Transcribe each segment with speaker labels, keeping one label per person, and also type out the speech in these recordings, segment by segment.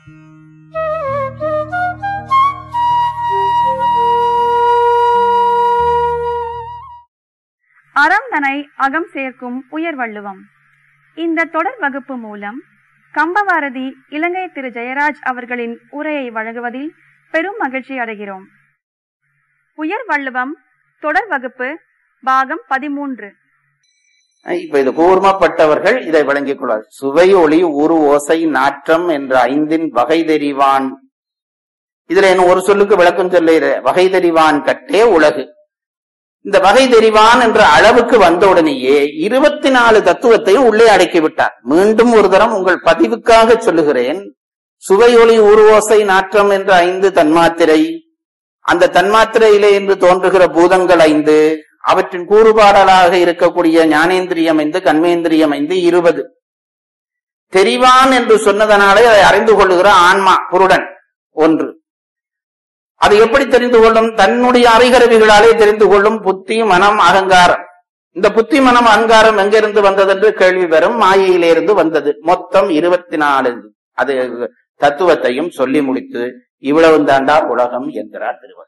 Speaker 1: அறம் தனை அகம் சேர்க்கும் உயர் வள்ளுவம் இந்த தொடர் வகுப்பு மூலம் கம்பவாரதி இலங்கை திரு ஜெயராஜ் அவர்களின் உரையை வழங்குவதில் பெரும் மகிழ்ச்சி அடைகிறோம் உயர் வள்ளுவம் தொடர் வகுப்பு பாகம் பதிமூன்று
Speaker 2: இப்ப இது கூர்மப்பட்டவர்கள் இதை விளங்கிக் கொள்வார் சுவை ஒளி உரு ஓசை நாற்றம் என்ற ஐந்தின் வகை தெரிவான் இதுல என்ன ஒரு சொல்லுக்கு விளக்கம் சொல்ல வகை தெரிவான் கட்டே உலகு இந்த வகை தெரிவான் என்ற அளவுக்கு வந்த உடனேயே இருபத்தி நாலு தத்துவத்தையும் உள்ளே அடக்கி விட்டார் மீண்டும் ஒரு தரம் உங்கள் பதிவுக்காக சொல்லுகிறேன் சுவை ஒளி உருவோசை நாற்றம் என்ற ஐந்து தன்மாத்திரை அந்த தன்மாத்திரையிலே இருந்து தோன்றுகிற பூதங்கள் ஐந்து அவற்றின் கூறுபாடலாக இருக்கக்கூடிய ஞானேந்திரியம் ஐந்து கண்மேந்திரியம் ஐந்து இருபது தெரிவான் என்று சொன்னதனாலே அதை அறிந்து கொள்ளுகிற ஆன்மா புருடன் ஒன்று அது எப்படி தெரிந்து கொள்ளும் தன்னுடைய அறிகருவிகளாலே தெரிந்து கொள்ளும் புத்தி மனம் அகங்காரம் இந்த புத்தி மனம் அகங்காரம் எங்கிருந்து வந்தது என்று கேள்வி வரும் மாயையிலிருந்து வந்தது மொத்தம் இருபத்தி நாலு அது தத்துவத்தையும் சொல்லி முடித்து இவ்வளவு தாண்டா உலகம் என்கிறார் திருவள்ளுவர்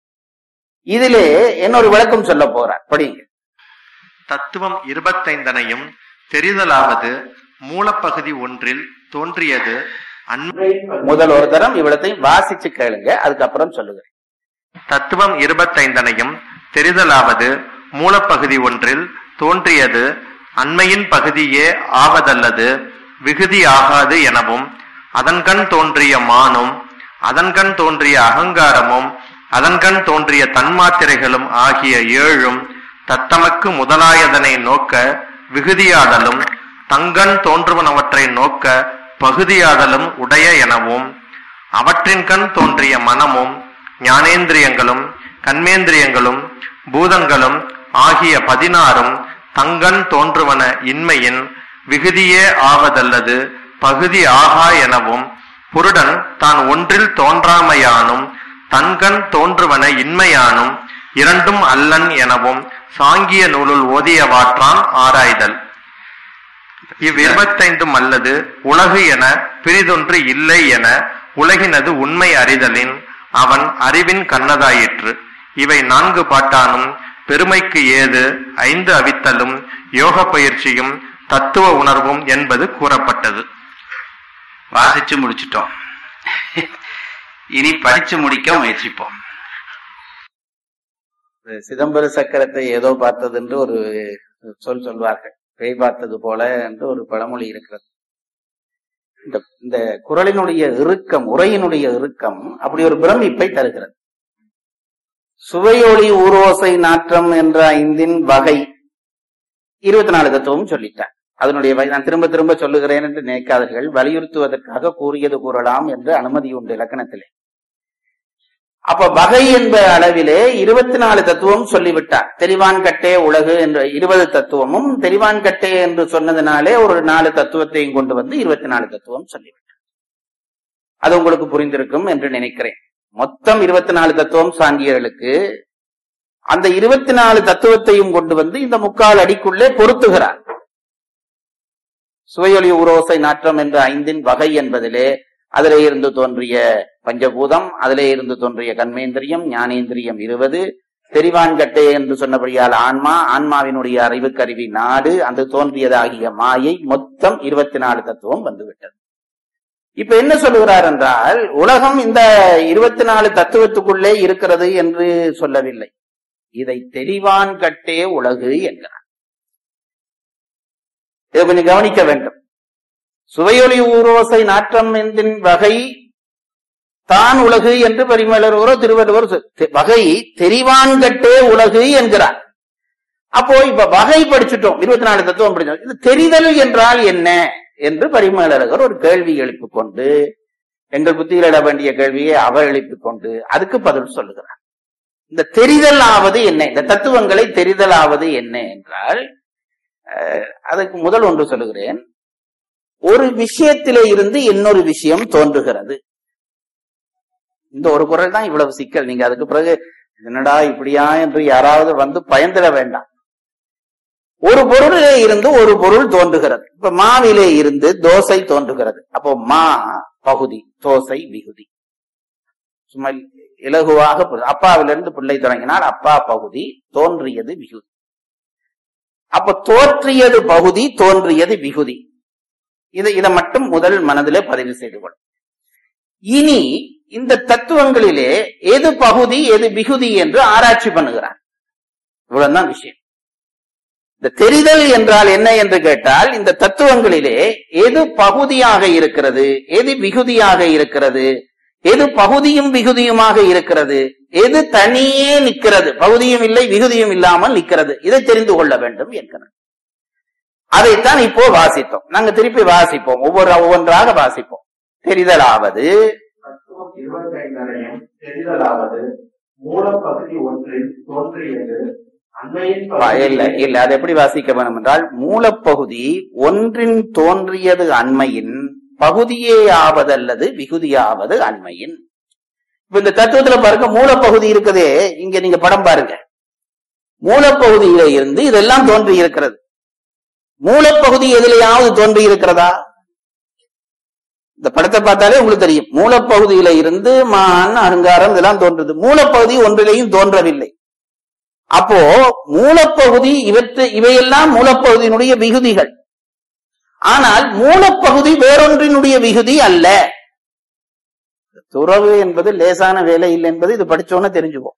Speaker 2: இதிலே இன்னொரு விளக்கம் சொல்ல போறார் படிங்க
Speaker 3: தத்துவம் இருபத்தைந்தனையும் தெரிதலாவது மூலப்பகுதி ஒன்றில் தோன்றியது அண்மை
Speaker 2: முதல் ஒரு தரம் இவ்வளத்தை வாசிச்சு கேளுங்க அதுக்கப்புறம் சொல்லுகிறேன்
Speaker 3: தத்துவம் இருபத்தைந்தனையும் தெரிதலாவது மூலப்பகுதி ஒன்றில் தோன்றியது அண்மையின் பகுதியே ஆவதல்லது விகுதி ஆகாது எனவும் அதன்கண் தோன்றிய மானும் அதன்கண் தோன்றிய அகங்காரமும் அதன்கண் தோன்றிய தன்மாத்திரைகளும் ஆகிய ஏழும் தத்தமக்கு முதலாயதனை நோக்க விகுதியாதலும் தங்கண் தோன்றுவனவற்றை நோக்க பகுதியாதலும் உடைய எனவும் அவற்றின் கண் தோன்றிய மனமும் ஞானேந்திரியங்களும் கண்மேந்திரியங்களும் பூதங்களும் ஆகிய பதினாறும் தங்கண் தோன்றுவன இன்மையின் விகுதியே ஆவதல்லது பகுதி ஆகா எனவும் புருடன் தான் ஒன்றில் தோன்றாமையானும் தன்கண் தோன்றுவன இன்மையானும் இரண்டும் அல்லன் எனவும் சாங்கிய நூலுள் ஓதியவாற்றான் ஆராய்தல் இவ்விருபத்தைந்தும் அல்லது உலகு என பிரிதொன்று இல்லை என உலகினது உண்மை அறிதலின் அவன் அறிவின் கண்ணதாயிற்று இவை நான்கு பாட்டானும் பெருமைக்கு ஏது ஐந்து அவித்தலும் யோக பயிற்சியும் தத்துவ உணர்வும் என்பது கூறப்பட்டது
Speaker 4: வாசிச்சு முடிச்சிட்டோம் இனி படிச்சு முடிக்க முயற்சிப்போம்
Speaker 2: சிதம்பர சக்கரத்தை ஏதோ பார்த்தது என்று ஒரு சொல் சொல்வார்கள் பேய் பார்த்தது போல என்று ஒரு பழமொழி இருக்கிறது இந்த இந்த குரலினுடைய இறுக்கம் உரையினுடைய இறுக்கம் அப்படி ஒரு பிரமிப்பை தருகிறது சுவையொளி ஊரோசை நாற்றம் என்ற ஐந்தின் வகை இருபத்தி நாலு தத்துவம் சொல்லிட்டார் அதனுடைய வகை நான் திரும்ப திரும்ப சொல்லுகிறேன் என்று நினைக்காதீர்கள் வலியுறுத்துவதற்காக கூறியது கூறலாம் என்று அனுமதி உண்டு இலக்கணத்திலே அப்ப வகை என்ற அளவிலே இருபத்தி நாலு தத்துவம் சொல்லிவிட்டார் தெளிவான் கட்டே உலகு என்ற இருபது தத்துவமும் தெளிவான் கட்டே என்று சொன்னதுனாலே ஒரு நாலு தத்துவத்தையும் கொண்டு வந்து இருபத்தி நாலு தத்துவம் சொல்லிவிட்டார் அது உங்களுக்கு புரிந்திருக்கும் என்று நினைக்கிறேன் மொத்தம் இருபத்தி நாலு தத்துவம் சாங்கியர்களுக்கு அந்த இருபத்தி நாலு தத்துவத்தையும் கொண்டு வந்து இந்த முக்கால் அடிக்குள்ளே பொருத்துகிறார் சுவையொலி உரோசை நாற்றம் என்ற ஐந்தின் வகை என்பதிலே அதிலே இருந்து தோன்றிய பஞ்சபூதம் அதிலே இருந்து தோன்றிய கண்மேந்திரியம் ஞானேந்திரியம் இருபது தெரிவான்கட்டே என்று சொன்னபடியால் ஆன்மா ஆன்மாவினுடைய அறிவு கருவி நாடு அந்த தோன்றியதாகிய மாயை மொத்தம் இருபத்தி நாலு தத்துவம் வந்துவிட்டது இப்ப என்ன சொல்லுகிறார் என்றால் உலகம் இந்த இருபத்தி நாலு தத்துவத்துக்குள்ளே இருக்கிறது என்று சொல்லவில்லை இதை தெரிவான் கட்டே உலகு என்கிறார் இதை கொஞ்சம் கவனிக்க வேண்டும் சுவையொலி ஊரோசை நாற்றம் என்கின் வகை தான் உலகு என்று பரிமலரோ திருவள்ளுவர் வகை தெரிவான்கட்டே உலகு என்கிறார் அப்போ இப்ப வகை படிச்சுட்டோம் இருபத்தி நாலு தத்துவம் படிச்சோம் இது தெரிதல் என்றால் என்ன என்று பரிமலரகர் ஒரு கேள்வி எழுப்பிக் கொண்டு எங்கள் புத்தியில் இட வேண்டிய கேள்வியை அவர் எழுப்பிக் கொண்டு அதுக்கு பதில் சொல்லுகிறார் இந்த தெரிதல் ஆவது என்ன இந்த தத்துவங்களை தெரிதல் ஆவது என்ன என்றால் அதுக்கு முதல் ஒன்று சொல்லுகிறேன் ஒரு விஷயத்திலே இருந்து இன்னொரு விஷயம் தோன்றுகிறது இந்த ஒரு குரல் தான் இவ்வளவு சிக்கல் நீங்க அதுக்கு பிறகு என்னடா இப்படியா என்று யாராவது வந்து பயந்துட வேண்டாம் ஒரு பொருளிலே இருந்து ஒரு பொருள் தோன்றுகிறது இப்ப மாவிலே இருந்து தோசை தோன்றுகிறது அப்போ மா பகுதி தோசை விகுதி சும்மா இலகுவாக புரி- அப்பாவிலிருந்து பிள்ளை தொடங்கினால் அப்பா பகுதி தோன்றியது விகுதி அப்ப தோற்றியது பகுதி தோன்றியது விகுதி இதை இதை மட்டும் முதல் மனதிலே பதிவு செய்து கொள்ளும் இனி இந்த தத்துவங்களிலே எது பகுதி எது விகுதி என்று ஆராய்ச்சி பண்ணுகிறார் இவ்வளவுதான் விஷயம் இந்த தெரிதல் என்றால் என்ன என்று கேட்டால் இந்த தத்துவங்களிலே எது பகுதியாக இருக்கிறது எது விகுதியாக இருக்கிறது எது பகுதியும் விகுதியுமாக இருக்கிறது எது தனியே நிற்கிறது பகுதியும் இல்லை விகுதியும் இல்லாமல் நிற்கிறது இதை தெரிந்து கொள்ள வேண்டும் என்கிறார் அதைத்தான் இப்போ வாசித்தோம் நாங்க திருப்பி வாசிப்போம் ஒவ்வொரு ஒவ்வொன்றாக வாசிப்போம் தெரிதலாவது
Speaker 5: தத்துவம் இருபத்தைந்தரையும் தெரிதலாவது மூலப்பகுதி ஒன்றில் தோன்றியது அண்மையின்
Speaker 2: வா, இல்ல இல்ல அது எப்படி வாசிக்க வேண்டும் என்றால் மூலப்பகுதி ஒன்றின் தோன்றியது அண்மையின் பகுதியே ஆவதல்லது விகுதியாவது அண்மையின் இப்ப இந்த தத்துவத்துல பாருங்க மூலப்பகுதி இருக்குதே இங்க நீங்க படம் பாருங்க மூலப்பகுதியில இருந்து இதெல்லாம் தோன்றி இருக்கிறது மூலப்பகுதி எதிலையாவது தோன்றி இருக்கிறதா இந்த படத்தை பார்த்தாலே உங்களுக்கு தெரியும் மூலப்பகுதியில இருந்து மான் அகங்காரம் இதெல்லாம் தோன்றுது மூலப்பகுதி ஒன்றிலையும் தோன்றவில்லை அப்போ மூலப்பகுதி இவற்று இவையெல்லாம் மூலப்பகுதியினுடைய விகுதிகள் ஆனால் மூலப்பகுதி வேறொன்றினுடைய விகுதி அல்ல துறவு என்பது லேசான வேலை இல்லை என்பது இது படிச்சோன்னு தெரிஞ்சுப்போம்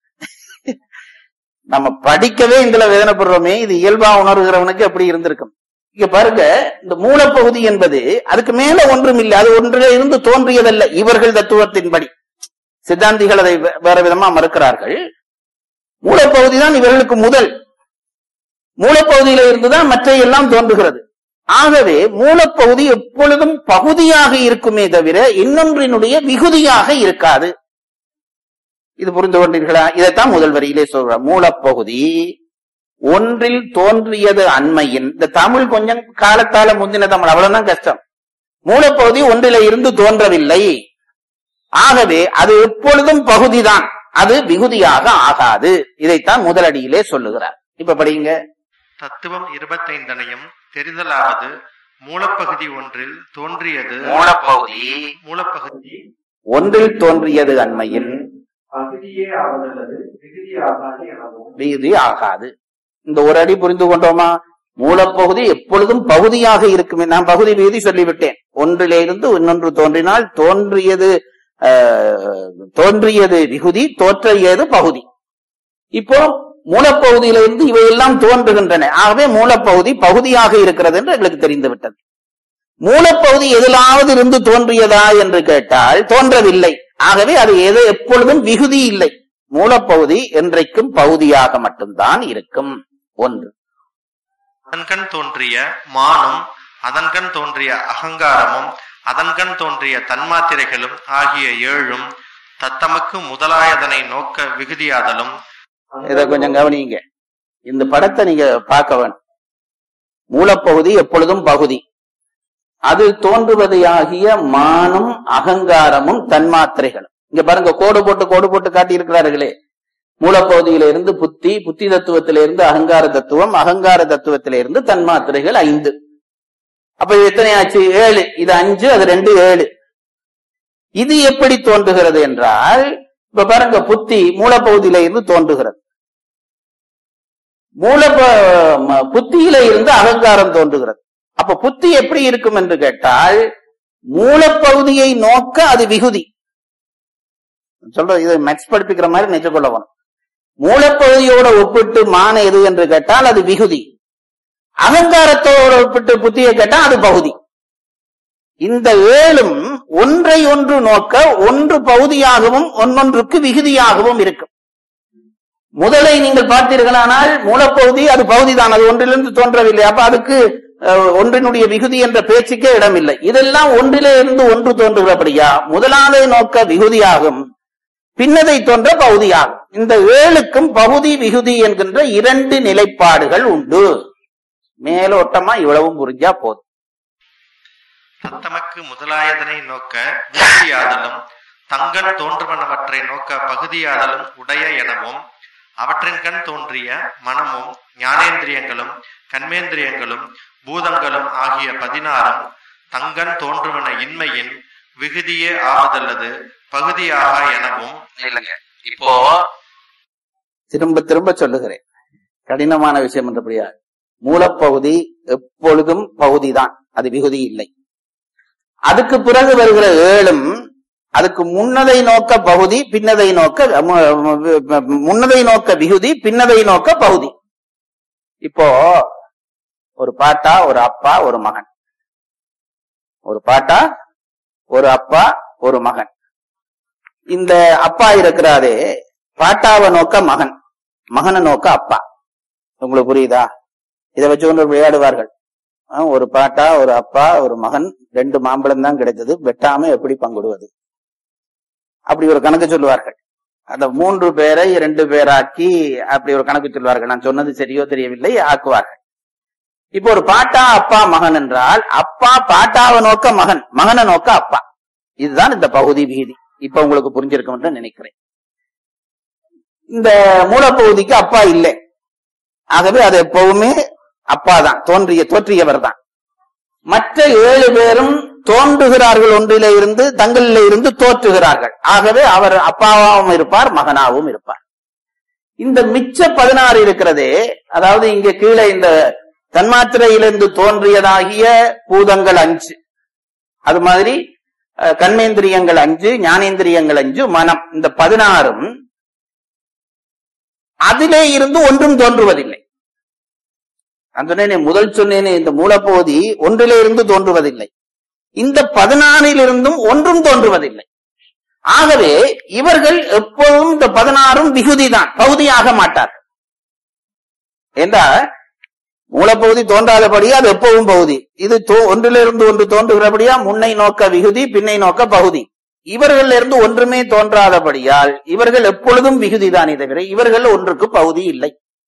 Speaker 2: நம்ம படிக்கவே இதுல வேதனைப்படுறோமே இது இயல்பா உணர்கிறவனுக்கு எப்படி இருந்திருக்கும் இங்க பாருங்க இந்த மூலப்பகுதி என்பது அதுக்கு மேல ஒன்றும் இல்லை அது ஒன்றில இருந்து தோன்றியதல்ல இவர்கள் தத்துவத்தின்படி சித்தாந்திகள் அதை வே- வேற விதமா மறுக்கிறார்கள் மூலப்பகுதி தான் இவர்களுக்கு முதல் மூலப்பகுதியில இருந்துதான் மற்ற எல்லாம் தோன்றுகிறது ஆகவே மூலப்பகுதி எப்பொழுதும் பகுதியாக இருக்குமே தவிர இன்னொன்றினுடைய விகுதியாக இருக்காது இது புரிந்து கொண்டீர்களா இதைத்தான் முதல் வரியிலே சொல்ற மூலப்பகுதி ஒன்றில் தோன்றியது அண்மையின் இந்த தமிழ் கொஞ்சம் காலத்தால முந்தின தமிழ் அவ்வளவுதான் கஷ்டம் மூலப்பகுதி ஒன்றில இருந்து தோன்றவில்லை ஆகவே அது எப்பொழுதும் பகுதிதான் அது விகுதியாக ஆகாது இதைத்தான் முதலடியிலே சொல்லுகிறார் இப்ப படிங்க
Speaker 3: தத்துவம் இருபத்தைந்தனையும் தெரிதலாவது மூலப்பகுதி ஒன்றில் தோன்றியது
Speaker 2: மூலப்பகுதி
Speaker 3: மூலப்பகுதி
Speaker 2: ஒன்றில் தோன்றியது அண்மையின்
Speaker 5: பகுதியே ஆவதல்லது விகுதி ஆகாது எனவும்
Speaker 2: விகுதி ஆகாது இந்த ஒரு அடி புரிந்து கொண்டோமா மூலப்பகுதி எப்பொழுதும் பகுதியாக இருக்குமே நான் பகுதி விகுதி சொல்லிவிட்டேன் ஒன்றிலே இருந்து இன்னொன்று தோன்றினால் தோன்றியது ஆஹ், தோன்றியது விகுதி தோற்றியது பகுதி இப்போ மூலப்பகுதியிலிருந்து இவையெல்லாம் தோன்றுகின்றன ஆகவே மூலப்பகுதி பகுதியாக இருக்கிறது என்று எங்களுக்கு தெரிந்து விட்டது மூலப்பகுதி எதிலாவது இருந்து தோன்றியதா என்று கேட்டால் தோன்றவில்லை ஆகவே அது எது எப்பொழுதும் விகுதி இல்லை மூலப்பகுதி என்றைக்கும் பகுதியாக மட்டும்தான் இருக்கும் ஒன்று
Speaker 3: அதன்கண் தோன்றிய மானும் அதன்கண் தோன்றிய அகங்காரமும் அதன்கண் தோன்றிய தன்மாத்திரைகளும் ஆகிய ஏழும் தத்தமக்கு முதலாயதனை நோக்க விகுதியாதலும்
Speaker 2: இதை கொஞ்சம் கவனிங்க இந்த படத்தை நீங்க பார்க்க வேணும் மூலப்பகுதி எப்பொழுதும் பகுதி அது தோன்றுவதையாகிய மானும் அகங்காரமும் தன்மாத்திரைகளும் இங்க பாருங்க கோடு போட்டு கோடு போட்டு காட்டி இருக்கிறார்களே மூலப்பகுதியில இருந்து புத்தி புத்தி தத்துவத்தில இருந்து அகங்கார தத்துவம் அகங்கார தத்துவத்தில இருந்து தன்மாத்திரைகள் ஐந்து அப்ப இது எத்தனை ஆச்சு ஏழு இது அஞ்சு அது ரெண்டு ஏழு இது எப்படி தோன்றுகிறது என்றால் இப்ப பாருங்க புத்தி மூலப்பகுதியில இருந்து தோன்றுகிறது மூல புத்தியில இருந்து அகங்காரம் தோன்றுகிறது அப்ப புத்தி எப்படி இருக்கும் என்று கேட்டால் மூலப்பகுதியை நோக்க அது விகுதி சொல்ற இது மேக்ஸ் படிப்பிக்கிற மாதிரி நினைச்சு கொள்ளவன் மூலப்பகுதியோட ஒப்பிட்டு மான எது என்று கேட்டால் அது விகுதி அகங்காரத்தோட ஒப்பிட்டு புத்தியை கேட்டால் அது பகுதி இந்த ஏழும் ஒன்றை ஒன்று நோக்க ஒன்று பகுதியாகவும் ஒன்னொன்றுக்கு விகுதியாகவும் இருக்கும் முதலை நீங்கள் பார்த்தீர்களானால் மூலப்பகுதி அது பகுதிதான் அது ஒன்றிலிருந்து தோன்றவில்லை அப்ப அதுக்கு அஹ், ஒன்றினுடைய விகுதி என்ற பேச்சுக்கே இடமில்லை இதெல்லாம் ஒன்றிலே இருந்து ஒன்று தோன்றுகிறபடியா முதலாவதை நோக்க விகுதியாகும் பின்னதை தோன்ற பகுதியாகும் இந்த ஏழுக்கும் பகுதி விகுதி என்கின்ற இரண்டு நிலைப்பாடுகள் உண்டு மேலோட்டமா இவ்வளவும் புரிஞ்சா போதும்
Speaker 3: தத்தமக்கு முதலாயதனை நோக்க விகுதியாதலும் தங்கண் தோன்றுவனவற்றை நோக்க பகுதியாதலும் உடைய எனவும் அவற்றின் கண் தோன்றிய மனமும் ஞானேந்திரியங்களும் கண்மேந்திரியங்களும் பூதங்களும் ஆகிய பதினாறும் தங்கண் தோன்றுவன இன்மையின் விகுதியே ஆவதல்லது பகுதியாக எனவும்
Speaker 4: இல்லைங்க இப்போ
Speaker 2: திரும்ப திரும்ப சொல்லுகிறேன் கடினமான விஷயம் என்றபடியா மூலப்பகுதி எப்பொழுதும் பகுதிதான் அது விகுதி இல்லை அதுக்கு பிறகு வருகிற ஏழும் அதுக்கு முன்னதை நோக்க பகுதி பின்னதை நோக்க மு- மு- முன்னதை நோக்க விகுதி பின்னதை நோக்க பகுதி இப்போ ஒரு பாட்டா ஒரு அப்பா ஒரு மகன் ஒரு பாட்டா ஒரு அப்பா ஒரு மகன் இந்த அப்பா இருக்கிறாரே பாட்டாவை நோக்க மகன் மகனை நோக்க அப்பா உங்களுக்கு புரியுதா இதை வச்சு கொண்டு விளையாடுவார்கள் ஆ, ஒரு பாட்டா ஒரு அப்பா ஒரு மகன் ரெண்டு மாம்பழம் தான் கிடைத்தது வெட்டாம எப்படி பங்கிடுவது அப்படி ஒரு கணக்கு சொல்லுவார்கள் அந்த மூன்று பேரை இரண்டு பேராக்கி அப்படி ஒரு கணக்கு சொல்வார்கள் நான் சொன்னது சரியோ தெரியவில்லை ஆக்குவார்கள் இப்போ ஒரு பாட்டா அப்பா மகன் என்றால் அப்பா பாட்டாவை நோக்க மகன் மகனை நோக்க அப்பா இதுதான் இந்த பகுதி வீதி இப்ப உங்களுக்கு புரிஞ்சிருக்கும் என்று நினைக்கிறேன் இந்த மூலப்பகுதிக்கு அப்பா இல்லை ஆகவே அது எப்பவுமே அப்பா தான் தோன்றிய தோற்றியவர் தான் மற்ற ஏழு பேரும் தோன்றுகிறார்கள் ஒன்றிலே இருந்து தங்களிலே இருந்து தோற்றுகிறார்கள் ஆகவே அவர் அப்பாவாகவும் இருப்பார் மகனாகவும் இருப்பார் இந்த மிச்ச பதினாறு இருக்கிறதே அதாவது இங்க கீழே இந்த தன்மாத்திரையிலிருந்து தோன்றியதாகிய பூதங்கள் அஞ்சு அது மாதிரி அஹ், கர்மேந்திரியங்கள் அஞ்சு ஞானேந்திரியங்கள் அஞ்சு மனம் இந்த பதினாறும் அதிலே இருந்து ஒன்றும் தோன்றுவதில்லை நான் சொன்னேனே முதல் சொன்னேனே இந்த மூலப்பகுதி ஒன்றிலே இருந்து தோன்றுவதில்லை இந்த பதினாறிலிருந்தும் ஒன்றும் தோன்றுவதில்லை ஆகவே இவர்கள் எப்போதும் இந்த பதினாறும் விகுதி தான் பகுதியாக மாட்டார்கள் என்றால் மூலப்பகுதி தோன்றாதபடியா அது எப்பவும் பகுதி இது தோ- ஒன்றிலிருந்து ஒன்று தோன்றுகிறபடியா முன்னை நோக்க விகுதி பின்னை நோக்க பகுதி இவர்கள் இருந்து ஒன்றுமே தோன்றாதபடியால் இவர்கள் எப்பொழுதும் விகுதிதானே தவிர இவர்கள் ஒன்றுக்கு பகுதி இல்லை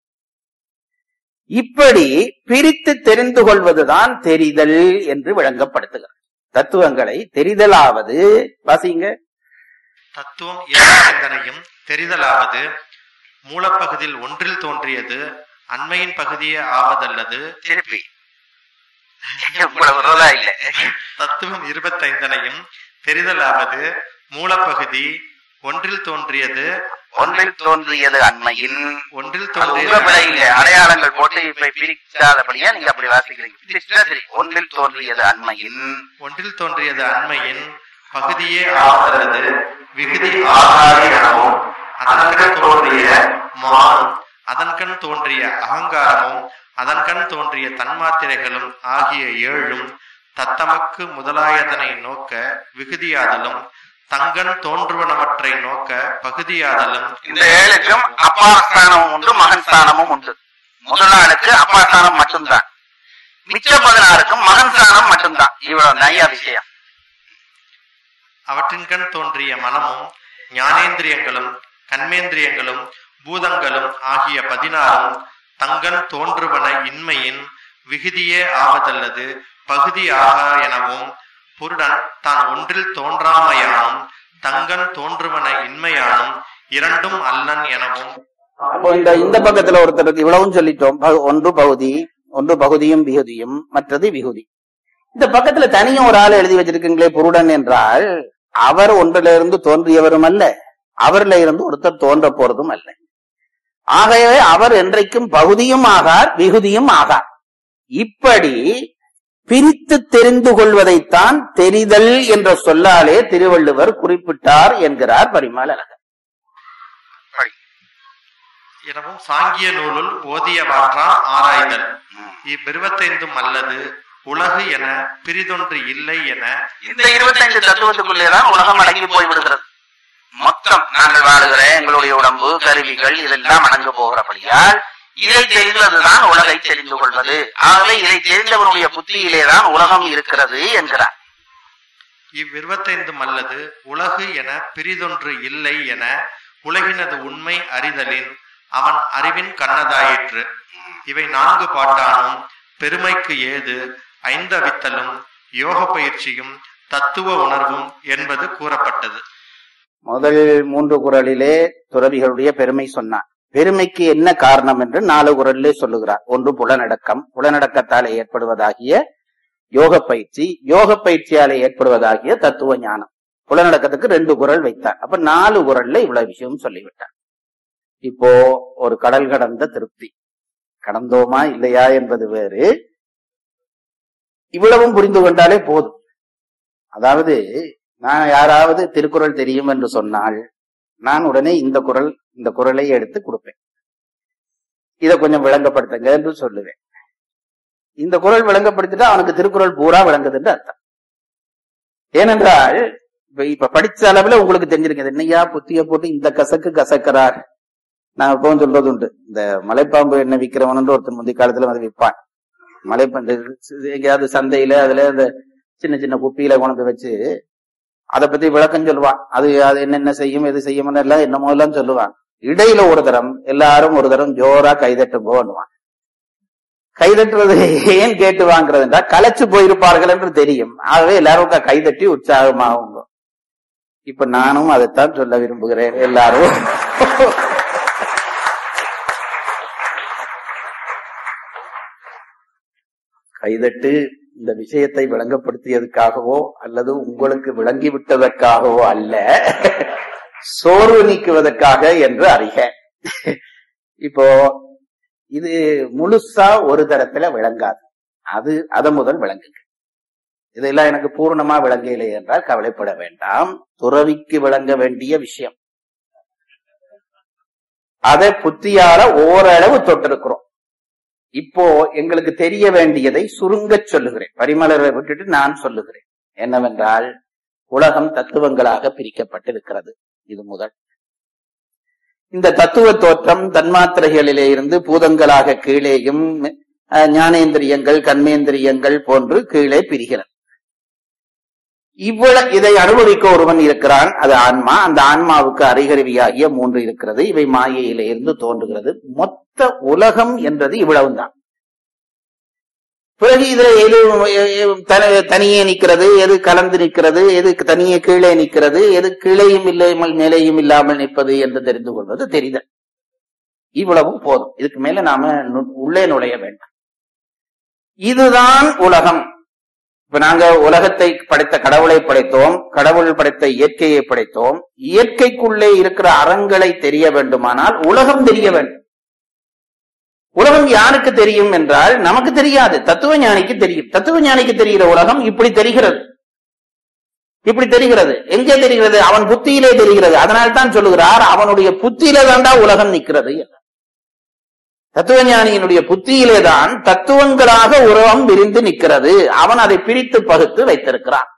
Speaker 2: இப்படி பிரித்து தெரிந்து கொள்வதுதான் தெரிதல் என்று விளங்கப்படுத்துகிறது தத்துவங்களை தெரிதலாவது வாசிங்க
Speaker 3: தத்துவம் இரண்டு சிந்தனையும் தெரிதலாவது மூலப்பகுதியில் ஒன்றில் தோன்றியது அண்மையின் பகுதியே ஆவதல்லது
Speaker 4: திருப்பி இவ்வளவு ரோலா இல்ல
Speaker 3: தத்துவம் இருபத்தைந்தனையும் தெரிதலாவது மூலப்பகுதி ஒன்றில் தோன்றியது
Speaker 4: ஒன்றில் தோன்றியது அண்மையில்
Speaker 3: ஒன்றில்
Speaker 4: அது உங்க பிழை இல்ல
Speaker 3: தோன்றியது
Speaker 4: அடையாளங்கள் போட்டு இப்ப பிரிக்காதபடியா நீங்க அப்படி வாசிக்கிறீங்க பிரிச்சா சரி ஒன்றில் தோன்றியது அண்மையில்
Speaker 3: ஒன்றில் தோன்றியது அண்மையின் பகுதியே ஆவதல்லது விகுதி ஆகாது எனவும் அதன்கண் தோன்றிய மானும் அதன்கண் தோன்றிய அகங்காரமும் அதன்கண் தோன்றிய தன்மாத்திரைகளும் ஆகிய ஏழும் தத்தமக்கு முதலாயதனை நோக்க விகுதியாதலும் தங்கன் தோன்றுவனவற்றை நோக்க பகுதியாதலும்
Speaker 4: இந்த ஏழுக்கும் அப்பா ஸ்தானமும் உண்டு மகன் ஸ்தானமும் உண்டு முதலாளுக்கு அப்பா ஸ்தானம் மட்டும்தான் மிச்ச பதினாறுக்கும் மகன் ஸ்தானம் மட்டும்தான் இவ்வளவு நையா விஷயம்
Speaker 3: அவற்றின்கண் தோன்றிய மனமும் ஞானேந்திரியங்களும் கண்மேந்திரியங்களும் பூதங்களும் ஆகிய பதினாறும் தங்கன் தோன்றுவன இன்மையின் விகுதியே ஆவதல்லது பகுதி ஆகா எனவும் புருடன் தான் ஒன்றில் தோன்றாமையானும் தங்கன் தோன்றுவன இன்மையானும் இரண்டும் அல்லன் எனவும்
Speaker 2: அப்போ இந்த இந்த பக்கத்துல ஒருத்தருக்கு இவ்வளவும் சொல்லிட்டோம் பகு- ஒன்று பகுதி ஒன்று பகுதியும் விகுதியும் மற்றது விகுதி இந்த பக்கத்துல தனியும் ஒரு ஆள் எழுதி வச்சிருக்கீங்களே புருடன் என்றால் அவர் ஒன்றிலிருந்து தோன்றியவரும் அல்ல அவர்ல இருந்து ஒருத்தர் தோன்ற போறதும் அல்ல ஆகவே அவர் என்றைக்கும் பகுதியும் ஆகார் விகுதியும் ஆகார் இப்படி பிரித்து தெரிந்து கொள்வதைத்தான் தெரிதல் என்ற சொல்லாலே திருவள்ளுவர் குறிப்பிட்டார் என்கிறார் பரிமால் அழகர்
Speaker 3: எனவும் சாங்கிய நூலுள் ஓதியவாற்றான் ஆராய்தல் இவ்விருவத்தைந்தும் அல்லது உலகு என பிரிதொன்று இல்லை என
Speaker 4: இந்த இருபத்தைந்து தத்துவத்துக்குள்ளேதான் உலகம் அடங்கி போய்விடுகிறது மொத்தம் நாங்கள் வாழுகிற எங்களுடைய உடம்பு கருவிகள் இதெல்லாம் அடங்கு போகிறபடியால் இதை தெரிந்ததுதான் உலகை தெரிந்து கொள்வது ஆகவே இதை தெரிந்தவனுடைய புத்தியிலேதான் உலகம் இருக்கிறது என்கிறார்
Speaker 3: இவ்விருவத்தைந்தும் அல்லது உலகு என பிரிதொன்று இல்லை என உலகினது உண்மை அறிதலின் அவன் அறிவின் கண்ணதாயிற்று இவை நான்கு பாட்டானும் பெருமைக்கு ஏது ஐந்தவித்தலும் யோக பயிற்சியும் தத்துவ உணர்வும் என்பது கூறப்பட்டது
Speaker 2: முதல் மூன்று குரலிலே துறவிகளுடைய பெருமை சொன்னார் பெருமைக்கு என்ன காரணம் என்று நாலு குரலிலே சொல்லுகிறார் ஒன்று புலனடக்கம் புலனடக்கத்தாலே ஏற்படுவதாகிய யோக பயிற்சி யோக பயிற்சியாலே ஏற்படுவதாகிய தத்துவ ஞானம் புலநடக்கத்துக்கு ரெண்டு குரல் வைத்தார் அப்ப நாலு குரல்ல இவ்வளவு விஷயம் சொல்லிவிட்டார் இப்போ ஒரு கடல் கடந்த திருப்தி கடந்தோமா இல்லையா என்பது வேறு இவ்வளவும் புரிந்து கொண்டாலே போதும் அதாவது நான் யாராவது திருக்குறள் தெரியும் என்று சொன்னால் நான் உடனே இந்த குரல் இந்த குரலை எடுத்து கொடுப்பேன் இதை கொஞ்சம் விளங்கப்படுத்துங்க என்று சொல்லுவேன் இந்த குரல் விளங்கப்படுத்திட்டா அவனுக்கு திருக்குறள் பூரா விளங்குதுன்னு அர்த்தம் ஏனென்றால் இப்ப இப்ப படிச்ச அளவுல உங்களுக்கு தெரிஞ்சிருக்கு என்னையா புத்திய போட்டு இந்த கசக்கு கசக்கிறார் நான் எப்பவும் சொல்றது உண்டு இந்த மலைப்பாம்பு என்ன விக்கிறவன் ஒருத்தன் முந்தைய காலத்துல வந்து விற்பான் மலைப்பாம்பு எங்கேயாவது சந்தையில அதுல இந்த சின்ன சின்ன குப்பியில கொண்டு வச்சு அதை பத்தி விளக்கம் சொல்லுவான் அது அது என்னென்ன செய்யும் எது செய்யும் எல்லாம் என்னமோ எல்லாம் சொல்லுவான் இடையில ஒரு தரம் எல்லாரும் ஒரு தரம் ஜோரா கைதட்டு போன்னுவான் கைதட்டுறது ஏன் கேட்டு வாங்குறதுன்றா களைச்சு போயிருப்பார்கள் என்று தெரியும் ஆகவே எல்லாரும் க- கைதட்டி உற்சாகமாகும் இப்ப நானும் அதைத்தான் சொல்ல விரும்புகிறேன் எல்லாரும் கைதட்டு இந்த விஷயத்தை விளங்கப்படுத்தியதுக்காகவோ அல்லது உங்களுக்கு விளங்கி விட்டதற்காகவோ அல்ல சோர்வு நீக்குவதற்காக என்று அறிக இப்போ இது முழுசா ஒரு தரத்துல விளங்காது அது அத முதல் விளங்குங்க இதெல்லாம் எனக்கு பூர்ணமா விளங்கவில்லை என்றால் கவலைப்பட வேண்டாம் துறவிக்கு விளங்க வேண்டிய விஷயம் அதை புத்தியால ஓரளவு தொட்டிருக்கிறோம் இப்போ எங்களுக்கு தெரிய வேண்டியதை சுருங்கச் சொல்லுகிறேன் பரிமலரை விட்டுட்டு நான் சொல்லுகிறேன் என்னவென்றால் உலகம் தத்துவங்களாக பிரிக்கப்பட்டிருக்கிறது இது முதல் இந்த தத்துவ தோற்றம் தன்மாத்திரைகளிலே இருந்து பூதங்களாக கீழேயும் அஹ், ஞானேந்திரியங்கள் கர்மேந்திரியங்கள் போன்று கீழே பிரிகிறது இவ்வளவு இதை அனுபவிக்க ஒருவன் இருக்கிறான் அது ஆன்மா அந்த ஆன்மாவுக்கு அறிகருவியாகிய மூன்று இருக்கிறது இவை மாயையிலே இருந்து தோன்றுகிறது மொத்த உலகம் என்றது இவ்வளவுதான் பிறகு இதுல எது எ- த- தனியே நிக்கிறது எது கலந்து நிற்கிறது எது தனியே கீழே நிற்கிறது எது கீழேயும் இல்லாமல் மேலேயும் இல்லாமல் நிற்பது என்று தெரிந்து கொள்வது தெரிதல் இவ்வளவும் போதும் இதுக்கு மேல நாம நு- உள்ளே நுழைய வேண்டாம் இதுதான் உலகம் இப்ப நாங்க உலகத்தை படைத்த கடவுளை படைத்தோம் கடவுள் படைத்த இயற்கையை படைத்தோம் இயற்கைக்குள்ளே இருக்கிற அறங்களை தெரிய வேண்டுமானால் உலகம் தெரிய வேண்டும் உலகம் யாருக்கு தெரியும் என்றால் நமக்கு தெரியாது தத்துவ ஞானிக்கு தெரியும் தத்துவ ஞானிக்கு தெரிகிற உலகம் இப்படி தெரிகிறது இப்படி தெரிகிறது எங்கே தெரிகிறது அவன் புத்தியிலே தெரிகிறது அதனால் தான் சொல்லுகிறார் அவனுடைய புத்தியிலே தாண்டா உலகம் நிற்கிறது என்றார். தத்துவ ஞானியினுடைய புத்தியிலே தான் தத்துவங்களாக உலகம் விரிந்து நிற்கிறது அவன் அதை பிரித்து பகுத்து வைத்திருக்கிறான்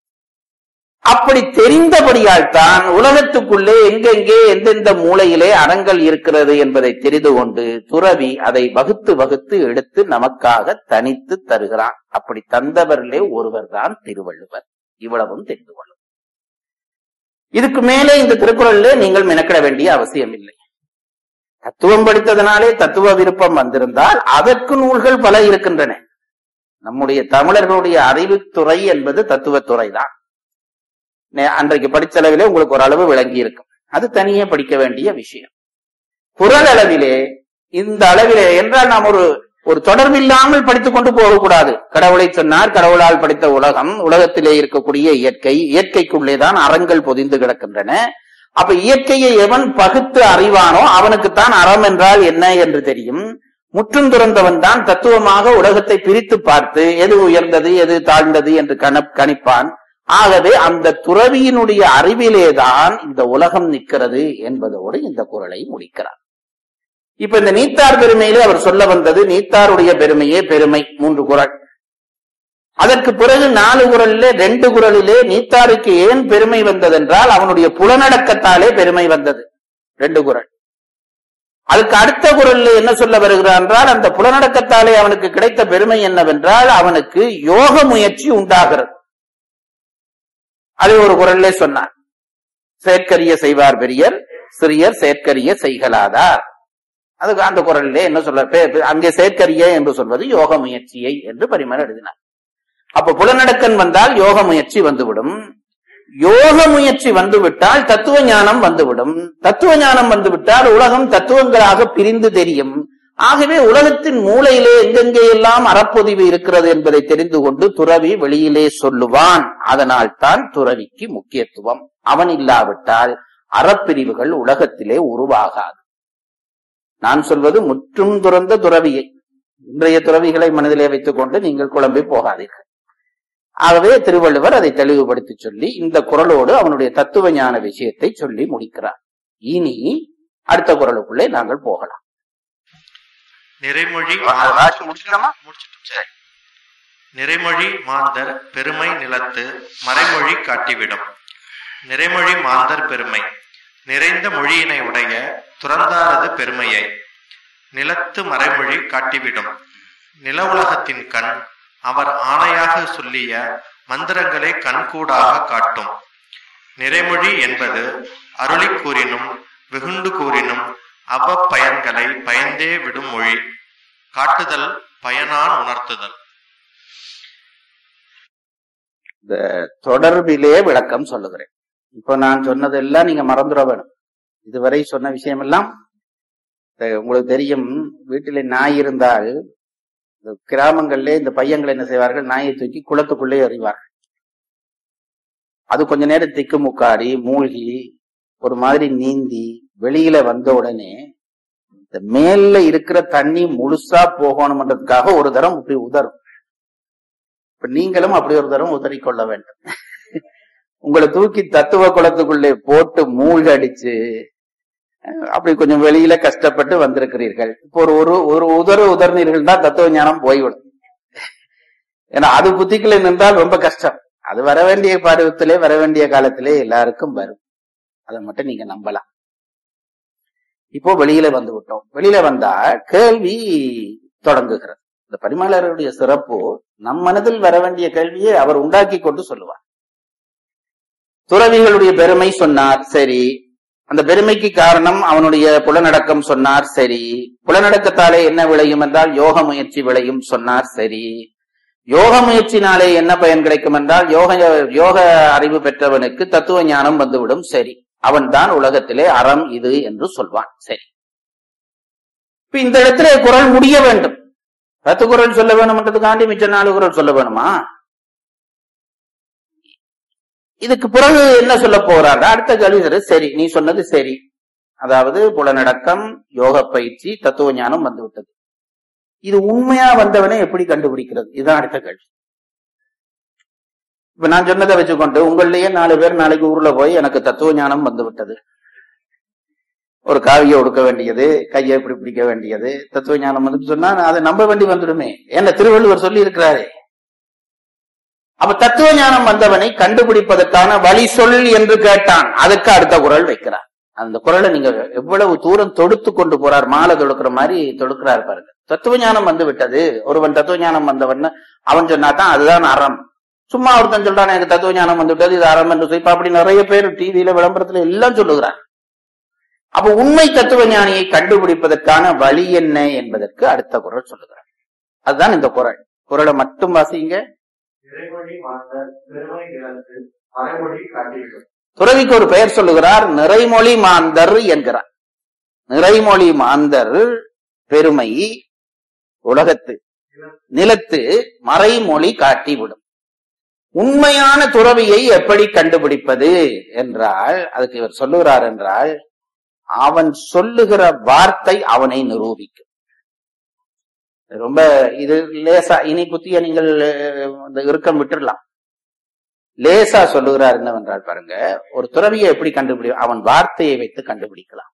Speaker 2: அப்படி தெரிந்தபடியால் தான் உலகத்துக்குள்ளே எங்கெங்கே எந்தெந்த மூலையிலே அறங்கள் இருக்கிறது என்பதை தெரிந்து கொண்டு துறவி அதை வகுத்து வகுத்து எடுத்து நமக்காக தனித்து தருகிறான் அப்படி தந்தவர்களே ஒருவர் தான் திருவள்ளுவர் இவ்வளவும் தெரிந்து கொள்ளும் இதுக்கு மேலே இந்த திருக்குறளிலே நீங்கள் மெனக்கிட வேண்டிய அவசியம் இல்லை தத்துவம் படித்ததனாலே தத்துவ விருப்பம் வந்திருந்தால் அதற்கு நூல்கள் பல இருக்கின்றன நம்முடைய தமிழர்களுடைய அறிவுத்துறை என்பது தத்துவத்துறை தான் நே- அன்றைக்கு படிச்ச அளவிலே உங்களுக்கு ஒரு அளவு விளங்கி இருக்கும் அது தனியே படிக்க வேண்டிய விஷயம் குரல் அளவிலே இந்த அளவிலே என்றால் நாம் ஒரு ஒரு தொடர்பில்லாமல் படித்துக் கொண்டு போகக்கூடாது கடவுளை சொன்னார் கடவுளால் படைத்த உலகம் உலகத்திலே இருக்கக்கூடிய இயற்கை இயற்கைக்குள்ளேதான் அறங்கள் பொதிந்து கிடக்கின்றன அப்ப இயற்கையை எவன் பகுத்து அறிவானோ அவனுக்குத்தான் அறம் என்றால் என்ன என்று தெரியும் முற்றும் துறந்தவன் தான் தத்துவமாக உலகத்தை பிரித்து பார்த்து எது உயர்ந்தது எது தாழ்ந்தது என்று கண கணிப்பான் ஆகவே அந்த துறவியினுடைய அறிவிலேதான் இந்த உலகம் நிற்கிறது என்பதோடு இந்த குரலை முடிக்கிறார் இப்ப இந்த நீத்தார் பெருமையிலே அவர் சொல்ல வந்தது நீத்தாருடைய பெருமையே பெருமை மூன்று குரல் அதற்கு பிறகு நாலு குரலிலே ரெண்டு குரலிலே நீத்தாருக்கு ஏன் பெருமை வந்ததென்றால் அவனுடைய புலனடக்கத்தாலே பெருமை வந்தது ரெண்டு குரல் அதுக்கு அடுத்த குரல்ல என்ன சொல்ல வருகிறார் என்றால் அந்த புலனடக்கத்தாலே அவனுக்கு கிடைத்த பெருமை என்னவென்றால் அவனுக்கு யோக முயற்சி உண்டாகிறது அதை ஒரு குரல்லே சொன்னார் செயற்கரிய செய்வார் பெரியர் சிறியர் செயற்கரிய செய்கலாதார் அதுக்கு அந்த குரலிலே என்ன சொல்ல பே- பே- அங்கே செயற்கரிய என்று சொல்வது யோக முயற்சியை என்று பரிமள எழுதினார் அப்ப புலனடக்கன் வந்தால் யோக முயற்சி வந்துவிடும் யோக முயற்சி வந்துவிட்டால் தத்துவ ஞானம் வந்துவிடும் தத்துவ ஞானம் வந்துவிட்டால் உலகம் தத்துவங்களாக பிரிந்து தெரியும் ஆகவே உலகத்தின் மூலையிலே எங்கெங்கே எல்லாம் அறப்பொதிவு இருக்கிறது என்பதை தெரிந்து கொண்டு துறவி வெளியிலே சொல்லுவான் அதனால் தான் துறவிக்கு முக்கியத்துவம் அவன் இல்லாவிட்டால் அறப்பிரிவுகள் உலகத்திலே உருவாகாது நான் சொல்வது முற்றும் துறந்த துறவியை இன்றைய துறவிகளை மனதிலே வைத்துக் கொண்டு நீங்கள் குழம்பி போகாதீர்கள் ஆகவே திருவள்ளுவர் அதை தெளிவுபடுத்தி சொல்லி இந்த குரலோடு அவனுடைய தத்துவ ஞான விஷயத்தை சொல்லி முடிக்கிறார் இனி அடுத்த குரலுக்குள்ளே நாங்கள் போகலாம்
Speaker 3: நிறைமொழி
Speaker 4: அதை வாசிச்சு முடிச்சிட்டோமா
Speaker 3: முடிச்சிட்டோம்.
Speaker 4: சரி
Speaker 3: நிறைமொழி மாந்தர் பெருமை நிலத்து மறைமொழி காட்டிவிடும் நிறைமொழி மாந்தர் பெருமை நிறைந்த மொழியினை உடைய துறந்தாரது பெருமையை நிலத்து மறைமொழி காட்டிவிடும் நில உலகத்தின் கண் அவர் ஆணையாக சொல்லிய மந்திரங்களை கண்கூடாக காட்டும் நிறைமொழி என்பது அருளி கூறினும் வெகுண்டு கூறினும் அவ்வப்பயன்களை பயந்தே விடும் மொழி காட்டுதல் பயனான் உணர்த்துதல்
Speaker 2: இந்த தொடர்பிலே விளக்கம் சொல்லுகிறேன் இப்போ நான் சொன்னதெல்லாம் நீங்க மறந்துட வேணும் இதுவரை சொன்ன விஷயமெல்லாம் இந்த உங்களுக்கு தெரியும் வீட்டிலே நாய் இருந்தால் இந்த கிராமங்களிலே இந்த பையங்கள் என்ன செய்வார்கள் நாயை தூக்கி குளத்துக்குள்ளே எறிவார்கள் அது கொஞ்ச நேரம் திக்கு முக்காடி மூழ்கி ஒரு மாதிரி நீந்தி வெளியில வந்த உடனே இந்த மேல்ல இருக்கிற தண்ணி முழுசா போகணும்ன்றதுக்காக ஒரு தரம் இப்படி உதறும் இப்ப நீங்களும் அப்படி ஒரு தரம் உதறிக்கொள்ள வேண்டும் உங்களை தூக்கி தத்துவ குளத்துக்குள்ளே போட்டு மூழ்கடிச்சு அஹ், அப்படி கொஞ்சம் வெளியில கஷ்டப்பட்டு வந்திருக்கிறீர்கள் இப்போ ஒரு ஒரு ஒரு உதறு உதர்னீர்கள் தான் தத்துவ ஞானம் போய்விடும் ஏன்னா அது புத்திக்குள்ள நின்றால் ரொம்ப கஷ்டம் அது வர வேண்டிய பருவத்திலே வர வேண்டிய காலத்திலே எல்லாருக்கும் வரும் அதை மட்டும் நீங்க நம்பலாம் இப்போ வெளியில வந்து விட்டோம் வெளியில வந்தா கேள்வி தொடங்குகிறது இந்த பரிமளருடைய சிறப்பு நம் மனதில் வர வேண்டிய கேள்வியை அவர் உண்டாக்கி கொண்டு சொல்லுவார் துறவிகளுடைய பெருமை சொன்னார் சரி அந்த பெருமைக்கு காரணம் அவனுடைய புலனடக்கம் சொன்னார் சரி புலனடக்கத்தாலே என்ன விளையும் என்றால் யோக முயற்சி விளையும் சொன்னார் சரி யோக முயற்சினாலே என்ன பயன் கிடைக்கும் என்றால் யோக யோக அறிவு பெற்றவனுக்கு தத்துவ ஞானம் வந்துவிடும் சரி அவன்தான் உலகத்திலே அறம் இது என்று சொல்வான் சரி இப்ப இந்த இடத்துல குரல் முடிய வேண்டும் பத்து குரல் சொல்ல வேணும்ன்றதுக்காண்டி மிச்ச நாலு குரல் சொல்ல வேணுமா இதுக்கு பிறகு என்ன சொல்ல போறாரு அடுத்த கேள்வி சரி, சரி நீ சொன்னது சரி அதாவது புலனடக்கம் யோக பயிற்சி தத்துவ ஞானம் வந்து விட்டது இது உண்மையா வந்தவனை எப்படி கண்டுபிடிக்கிறது இதுதான் அடுத்த கேள்வி இப்ப நான் சொன்னதை வச்சுக்கொண்டு உங்களிலேயே நாலு பேர் நாளைக்கு ஊர்ல போய் எனக்கு தத்துவ ஞானம் வந்து விட்டது ஒரு காவியை ஒடுக்க வேண்டியது கையை இப்படி பிடிக்க வேண்டியது தத்துவ ஞானம் வந்து சொன்னா அதை நம்ப வேண்டி வந்துடுமே என்ன திருவள்ளுவர் சொல்லி இருக்கிறாரே அப்ப தத்துவ ஞானம் வந்தவனை கண்டுபிடிப்பதற்கான வழி சொல் என்று கேட்டான் அதுக்கு அடுத்த குரல் வைக்கிறார் அந்த குரலை நீங்க எவ்வளவு தூரம் தொடுத்து கொண்டு போறார் மாலை தொடுக்கிற மாதிரி தொடுக்கிறார் பாருங்க தத்துவ ஞானம் வந்து விட்டது ஒருவன் தத்துவ ஞானம் வந்தவன் அவன் சொன்னாதான் அதுதான் அறம் சும்மா ஒருத்தன் சொல்றான் எனக்கு தத்துவ ஞானம் வந்து விட்டது இது அறம் என்று சொல்லி இப்ப அப்படி நிறைய பேர் டிவியில விளம்பரத்துல எல்லாம் சொல்லுகிறான் அப்ப உண்மை தத்துவ ஞானியை கண்டுபிடிப்பதற்கான வழி என்ன என்பதற்கு அடுத்த குரல் சொல்லுகிறார் அதுதான் இந்த குரல் குரலை மட்டும் வாசிங்க
Speaker 5: நிறைமொழி மாந்தர் பெருமை நிலத்து மறைமொழி காட்டிவிடும்
Speaker 2: துறவிக்கு ஒரு பெயர் சொல்லுகிறார் நிறைமொழி மாந்தர் என்கிறார் நிறைமொழி மாந்தர் பெருமை உலகத்து நிலத்து மறைமொழி காட்டிவிடும் உண்மையான துறவியை எப்படி கண்டுபிடிப்பது என்றால் அதுக்கு இவர் சொல்லுகிறார் என்றால் அவன் சொல்லுகிற வார்த்தை அவனை நிரூபிக்கும் ரொம்ப இது லேசா இனி புத்திய நீங்கள் அஹ், இந்த இறுக்கம் விட்டுறலாம் லேசா சொல்லுகிறார் என்னவென்றால் பாருங்க ஒரு துறவியை எப்படி கண்டுபிடி அவன் வார்த்தையை வைத்து கண்டுபிடிக்கலாம்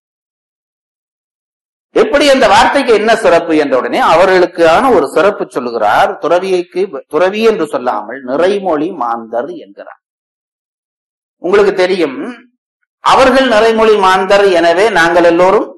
Speaker 2: எப்படி அந்த வார்த்தைக்கு என்ன சிறப்பு என்ற உடனே அவர்களுக்கான ஒரு சிறப்பு சொல்லுகிறார் துறவியைக்கு துறவி என்று சொல்லாமல் நிறைமொழி மாந்தர் என்கிறார் உங்களுக்கு தெரியும் அவர்கள் நிறைமொழி மாந்தர் எனவே நாங்கள் எல்லோரும்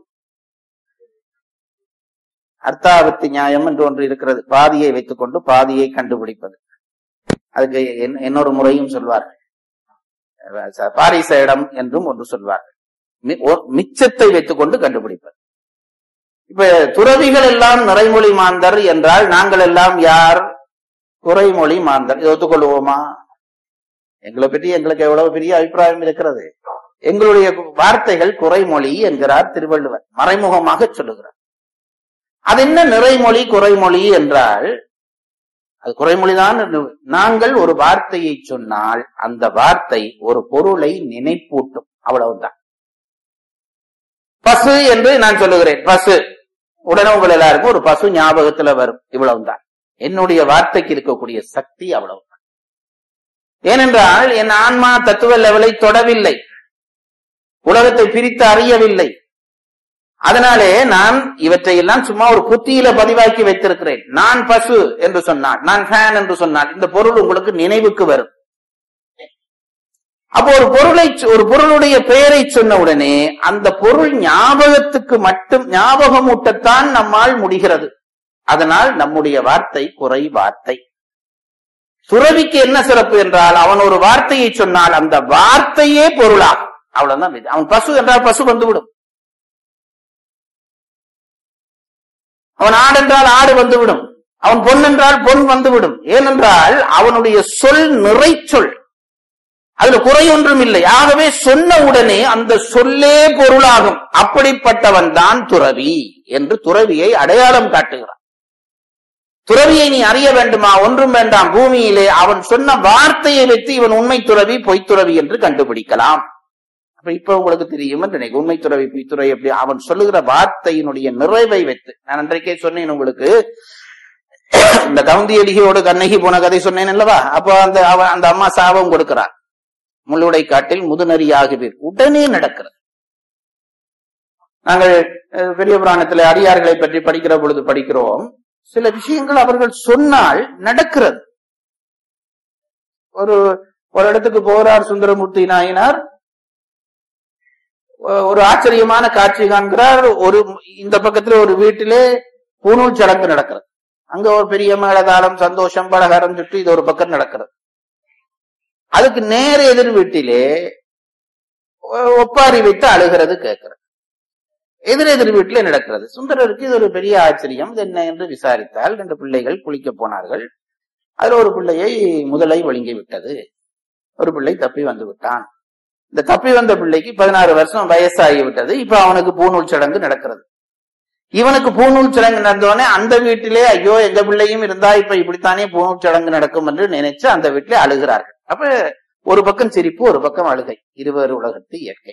Speaker 2: அர்த்தாவத்தி நியாயம் என்று ஒன்று இருக்கிறது பாதியை வைத்துக் கொண்டு பாதியை கண்டுபிடிப்பது அதுக்கு என்- இன்னொரு முறையும் சொல்வார்கள் அஹ் பாரிச இடம் என்றும் ஒன்று சொல்வார்கள் மி- ஓ- மிச்சத்தை வைத்துக் கொண்டு கண்டுபிடிப்பது இப்ப துறவிகள் எல்லாம் நிறைமொழி மாந்தர் என்றால் நாங்கள் எல்லாம் யார் குறைமொழி மாந்தர் இதை ஒத்துக்கொள்வோமா எங்களை பற்றி எங்களுக்கு எவ்வளவு பெரிய அபிப்பிராயம் இருக்கிறது எங்களுடைய வார்த்தைகள் குறைமொழி என்கிறார் திருவள்ளுவர் மறைமுகமாக சொல்லுகிறார் அது என்ன நிறைமொழி குறைமொழி என்றால் அது குறைமொழிதான் என்று- நாங்கள் ஒரு வார்த்தையை சொன்னால் அந்த வார்த்தை ஒரு பொருளை நினைப்பூட்டும் அவ்வளவுதான் பசு என்று நான் சொல்லுகிறேன் பசு உடனே உங்கள் எல்லாருக்கும் ஒரு பசு ஞாபகத்துல வரும் இவ்வளவுதான் என்னுடைய வார்த்தைக்கு இருக்கக்கூடிய சக்தி அவ்வளவுதான் ஏனென்றால் என் ஆன்மா தத்துவ லெவலை தொடவில்லை உலகத்தை பிரித்து அறியவில்லை அதனாலே நான் இவற்றை எல்லாம் சும்மா ஒரு புத்தியில பதிவாக்கி வைத்திருக்கிறேன் நான் பசு என்று சொன்னால் நான் ஃபேன் என்று சொன்னால் இந்த பொருள் உங்களுக்கு நினைவுக்கு வரும் அப்போ ஒரு பொருளை ஒரு பொருளுடைய பெயரை சொன்ன உடனே அந்த பொருள் ஞாபகத்துக்கு மட்டும் ஞாபகமூட்டத்தான் நம்மால் முடிகிறது அதனால் நம்முடைய வார்த்தை குறை வார்த்தை துறவிக்கு என்ன சிறப்பு என்றால் அவன் ஒரு வார்த்தையை சொன்னால் அந்த வார்த்தையே பொருளாகும் அவ்வளவுதான் விதி. அவன் பசு என்றால் பசு வந்துவிடும் அவன் ஆடு என்றால் ஆடு வந்துவிடும் அவன் பொன் என்றால் பொன் வந்துவிடும் ஏனென்றால் அவனுடைய சொல் நிறை சொல் அதுல குறை ஒன்றும் இல்லை ஆகவே சொன்ன உடனே அந்த சொல்லே பொருளாகும் அப்படிப்பட்டவன் தான் துறவி என்று துறவியை அடையாளம் காட்டுகிறான் துறவியை நீ அறிய வேண்டுமா ஒன்றும் வேண்டாம் பூமியிலே அவன் சொன்ன வார்த்தையை வைத்து இவன் உண்மை துறவி பொய்த்துறவி என்று கண்டுபிடிக்கலாம் அப்ப இப்ப உங்களுக்கு தெரியும் என்று நினைக்கிறேன். உண்மை துறவி பொய்த்துறவி எப்படி அவன் சொல்லுகிற வார்த்தையினுடைய நிறைவை வைத்து நான் அன்றைக்கே சொன்னேன் உங்களுக்கு இந்த கவுந்தி அடிகையோடு கண்ணகி போன கதை சொன்னேன் அல்லவா அப்போ அந்த அவ- அந்த அம்மா சாபம் கொடுக்கிறார் முள்ளுடை காட்டில் முதுநரியாகுவீர் உடனே நடக்கிறது நாங்கள் அஹ், பெரிய புராணத்தில் அடியார்களை பற்றி படிக்கிற பொழுது படிக்கிறோம் சில விஷயங்கள் அவர்கள் சொன்னால் நடக்கிறது ஒரு ஒரு இடத்துக்கு போறார் சுந்தரமூர்த்தி நாயனார் ஒ- ஒரு ஆச்சரியமான காட்சி காண்கிறார் ஒரு இந்த பக்கத்துல ஒரு வீட்டிலே பூணூல் சடங்கு நடக்கிறது அங்க ஒரு பெரிய மேளதாளம் சந்தோஷம் பலகாரம் சுற்றி இது ஒரு பக்கம் நடக்கிறது அதுக்கு நேர எதிர் வீட்டிலே ஒ- ஒப்பாரி வைத்து அழுகிறது கேட்கிறது எதிர் எதிர் வீட்டிலே நடக்கிறது சுந்தரருக்கு இது ஒரு பெரிய ஆச்சரியம் இது என்ன என்று விசாரித்தால் ரெண்டு பிள்ளைகள் குளிக்க போனார்கள் அதுல ஒரு பிள்ளையை முதலை ஒழுங்கி விட்டது ஒரு பிள்ளை தப்பி வந்து விட்டான் இந்த தப்பி வந்த பிள்ளைக்கு பதினாறு வருஷம் வயசாகி விட்டது இப்ப அவனுக்கு பூநூல் சடங்கு நடக்கிறது இவனுக்கு பூநூல் சடங்கு நடந்தோடனே அந்த வீட்டிலே ஐயோ எங்க பிள்ளையும் இருந்தா இப்ப இப்படித்தானே பூநூல் சடங்கு நடக்கும் என்று நினைச்சு அந்த வீட்டிலே அழுகிறார்கள் அப்ப ஒரு பக்கம் சிரிப்பு ஒரு பக்கம் அழுகை இருவர் உலகத்து இயற்கை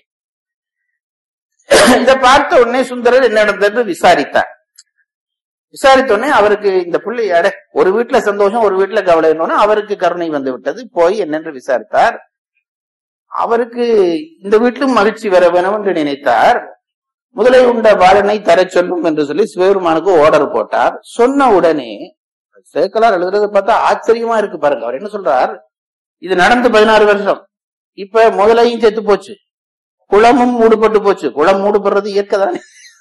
Speaker 2: இதை பார்த்த உடனே சுந்தரர் என்ன நடந்தது விசாரித்தார் விசாரித்த உடனே அவருக்கு இந்த பிள்ளை அட ஒரு வீட்டுல சந்தோஷம் ஒரு வீட்டுல கவலை அவருக்கு கருணை வந்து விட்டது போய் என்னென்று விசாரித்தார் அவருக்கு இந்த வீட்டிலும் மகிழ்ச்சி வர வேணும் என்று நினைத்தார் முதலை உண்ட பாலனை தர சொல்லும் என்று சொல்லி சிவபெருமானுக்கு ஆர்டர் போட்டார் சொன்ன உடனே சேக்கலார் எழுதுறதை பார்த்தா ஆச்சரியமா இருக்கு பாருங்க அவர் என்ன சொல்றார் இது நடந்து பதினாறு வருஷம் இப்ப முதலையும் செத்து போச்சு குளமும் மூடுபட்டு போச்சு குளம் மூடுபடுறது இயற்கை தானே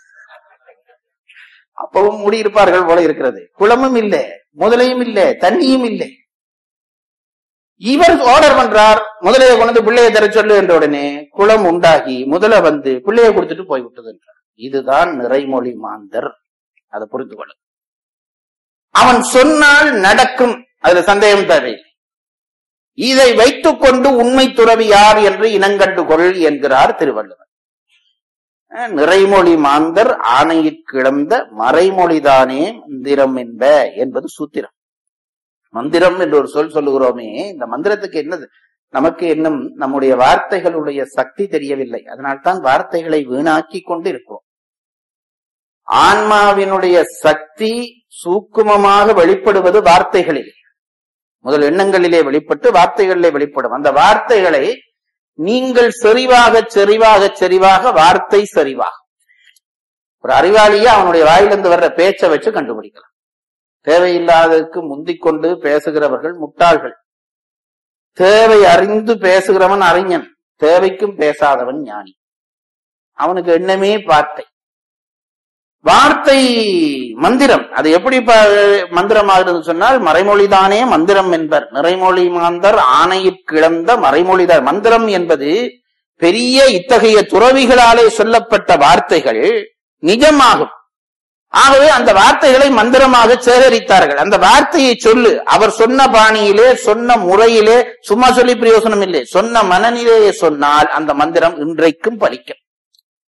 Speaker 2: அப்பவும் மூடி இருப்பார்கள் போல இருக்கிறது குளமும் இல்லை முதலையும் இல்லை தண்ணியும் இல்லை இவர் ஆர்டர் பண்றார் முதலையை கொண்டு பிள்ளையை தர சொல்லு என்ற உடனே குளம் உண்டாகி முதல வந்து பிள்ளையை கொடுத்துட்டு போய்விட்டது என்றார் இதுதான் நிறைமொழி மாந்தர் அதை புரிந்து கொள்ள அவன் சொன்னால் நடக்கும் அதுல சந்தேகம் தேவையில்லை இதை வைத்துக் கொண்டு உண்மை துறவி யார் என்று இனங்கண்டு கொள் என்கிறார் திருவள்ளுவர் அஹ் நிறைமொழி மாந்தர் ஆணையிற் கிளந்த மறைமொழிதானே மந்திரம் என்ப என்பது சூத்திரம் மந்திரம் என்று ஒரு சொல் சொல்லுகிறோமே இந்த மந்திரத்துக்கு என்னது நமக்கு இன்னும் நம்முடைய வார்த்தைகளுடைய சக்தி தெரியவில்லை அதனால்தான் வார்த்தைகளை வீணாக்கி கொண்டு இருக்கிறோம் ஆன்மாவினுடைய சக்தி சூக்குமமாக வெளிப்படுவது வார்த்தைகளில் முதல் எண்ணங்களிலே வெளிப்பட்டு வார்த்தைகளிலே வெளிப்படும் அந்த வார்த்தைகளை நீங்கள் செறிவாக செறிவாக செறிவாக வார்த்தை செறிவாக ஒரு அறிவாளியே அவனுடைய வாயிலிருந்து வர்ற பேச்சை வச்சு கண்டுபிடிக்கலாம் தேவையில்லாததுக்கு முந்திக் கொண்டு பேசுகிறவர்கள் முட்டாள்கள் தேவை அறிந்து பேசுகிறவன் அறிஞன் தேவைக்கும் பேசாதவன் ஞானி அவனுக்கு எண்ணமே வார்த்தை வார்த்தை மந்திரம் அது எப்படி ப- மந்திரமாகிறது சொன்னால் மறைமொழிதானே மந்திரம் என்பர் நிறைமொழி மாந்தர் ஆணையிற் கிளந்த மறைமொழிதான் மந்திரம் என்பது பெரிய இத்தகைய துறவிகளாலே சொல்லப்பட்ட வார்த்தைகள் நிஜமாகும் ஆகவே அந்த வார்த்தைகளை மந்திரமாக சேகரித்தார்கள் அந்த வார்த்தையை சொல்லு அவர் சொன்ன பாணியிலே சொன்ன முறையிலே சும்மா சொல்லி பிரயோசனம் இல்லை சொன்ன மனநிலையை சொன்னால் அந்த மந்திரம் இன்றைக்கும் பலிக்கும்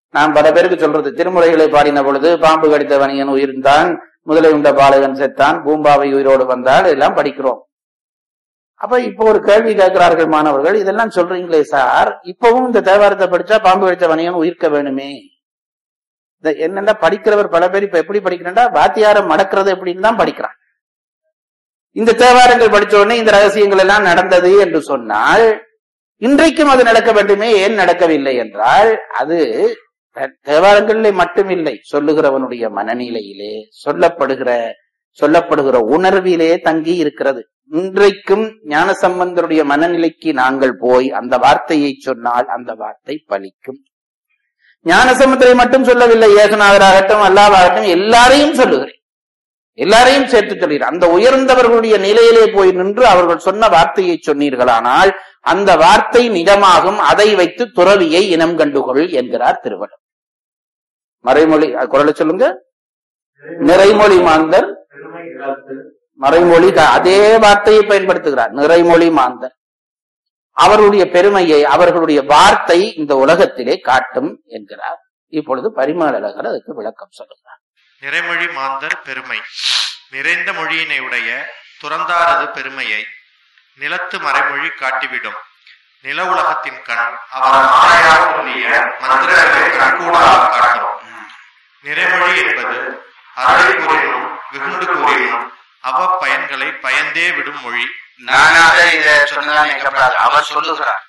Speaker 2: நான் பல பேருக்கு சொல்றது திருமுறைகளை பாடின பொழுது பாம்பு கடித்த வணிகன் உயிர்ந்தான் முதலை உண்ட பாலகன் செத்தான் பூம்பாவை உயிரோடு வந்தால் இதெல்லாம் படிக்கிறோம் அப்ப இப்போ ஒரு கேள்வி கேட்கிறார்கள் மாணவர்கள் இதெல்லாம் சொல்றீங்களே சார் இப்பவும் இந்த தேவாரத்தை படிச்சா பாம்பு கடித்த வணிகன் உயிர்க்க வேணுமே இந்த என்னென்ன படிக்கிறவர் பல பேர் இப்ப எப்படி படிக்கிறா வாத்தியாரம் மடக்கிறது எப்படின்னு தான் படிக்கிறான் இந்த தேவாரங்கள் படிச்ச உடனே இந்த ரகசியங்கள் எல்லாம் நடந்தது என்று சொன்னால் இன்றைக்கும் அது நடக்க வேண்டுமே ஏன் நடக்கவில்லை என்றால் அது தே- தேவாரங்களிலே மட்டுமில்லை சொல்லுகிறவனுடைய மனநிலையிலே சொல்லப்படுகிற சொல்லப்படுகிற உணர்விலே தங்கி இருக்கிறது இன்றைக்கும் ஞானசம்பந்தருடைய மனநிலைக்கு நாங்கள் போய் அந்த வார்த்தையை சொன்னால் அந்த வார்த்தை பலிக்கும் ஞானசம்பந்தரை மட்டும் சொல்லவில்லை ஏகநாதராகட்டும் அல்லாவாகட்டும் எல்லாரையும் சொல்லுகிறேன் எல்லாரையும் சேர்த்து சொல்கிறேன் அந்த உயர்ந்தவர்களுடைய நிலையிலே போய் நின்று அவர்கள் சொன்ன வார்த்தையை சொன்னீர்களானால் அந்த வார்த்தை நிஜமாகும் அதை வைத்து துறவியை இனம் கண்டுகொள் என்கிறார் திருவள்ளுவர் மறைமொழி அஹ், குரலை சொல்லுங்க நிறைமொழி மாந்தர்
Speaker 5: பெருமை இழந்து
Speaker 2: மறைமொழி க- அதே வார்த்தையை பயன்படுத்துகிறார் நிறைமொழி மாந்தர் அவர்களுடைய பெருமையை அவர்களுடைய வார்த்தை இந்த உலகத்திலே காட்டும் என்கிறார் இப்பொழுது பரிமளகர் அதுக்கு விளக்கம் சொல்லுகிறார்
Speaker 3: நிறைமொழி மாந்தர் பெருமை நிறைந்த மொழியினை உடைய துறந்தாரது பெருமையை நிலத்து மறைமொழி காட்டிவிடும் நில உலகத்தின் கண் அவர் மாலையாக சொல்லிய மந்திரங்களை கண்கூடாக காட்டும் நிறைமொழி என்பது அருளை கூறினும் வெகுண்டு கூறினும் அவ பயன்களை பயந்தே விடும் மொழி
Speaker 4: நானாக இதை சொன்னதான் நினைக்கப்படாது அவர் சொல்லுகிறார்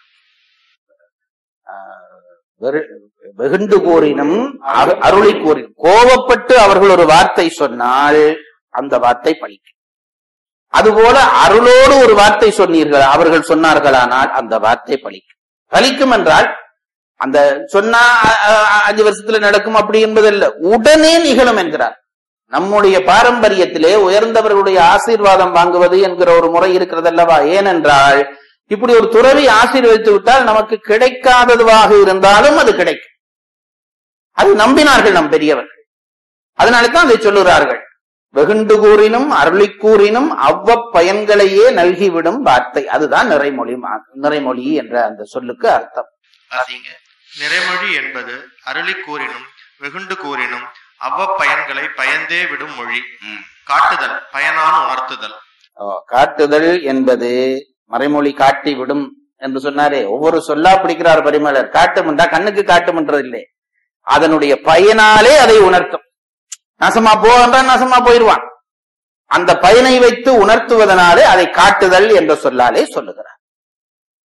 Speaker 2: வெறு- வெகுண்டு கூறினும் அரு- அருளை கூறினும் கோபப்பட்டு அவர்கள் ஒரு வார்த்தை சொன்னால் அந்த வார்த்தை பலிக்கும் அதுபோல அருளோடு ஒரு வார்த்தை சொன்னீர்கள் அவர்கள் சொன்னார்களானால் அந்த வார்த்தை பலிக்கும் பலிக்கும் என்றால் அந்த சொன்னா அ- அ- அஞ்சு வருஷத்துல நடக்கும் அப்படி என்பதல்ல உடனே நிகழும் என்கிறார் நம்முடைய பாரம்பரியத்திலே உயர்ந்தவர்களுடைய ஆசீர்வாதம் வாங்குவது என்கிற ஒரு முறை இருக்கிறது அல்லவா ஏனென்றால் இப்படி ஒரு துறவி ஆசீர்வதித்து விட்டால் நமக்கு கிடைக்காததுவாக இருந்தாலும் அது கிடைக்கும் அது நம்பினார்கள் நம் பெரியவர்கள் அதனால தான் அதை சொல்லுகிறார்கள் வெகுண்டு கூறினும் அருளி கூறினும் அவ்வ பயன்களையே நல்கிவிடும் வார்த்தை அதுதான் நிறைமொழி மா- நிறைமொழி என்ற அந்த சொல்லுக்கு அர்த்தம்
Speaker 4: பாத்தீங்க
Speaker 3: நிறைமொழி என்பது அருளி கூறினும் வெகுண்டு கூறினும் அவ்வ பயன்களை பயந்தே விடும் மொழி
Speaker 4: ம்.
Speaker 3: காட்டுதல் பயனான் உணர்த்துதல்
Speaker 2: ஓ, காட்டுதல் என்பது மறைமொழி காட்டி விடும் என்று சொன்னாரே ஒவ்வொரு சொல்லா பிடிக்கிறார் பரிமலர் காட்டும் என்றா கண்ணுக்கு காட்டும் என்றது இல்லை அதனுடைய பயனாலே அதை உணர்த்தும் நாசமா போகின்றான் நாசமா போயிடுவான் அந்த பயனை வைத்து உணர்த்துவதனாலே அதை காட்டுதல் என்ற சொல்லாலே சொல்லுகிறார்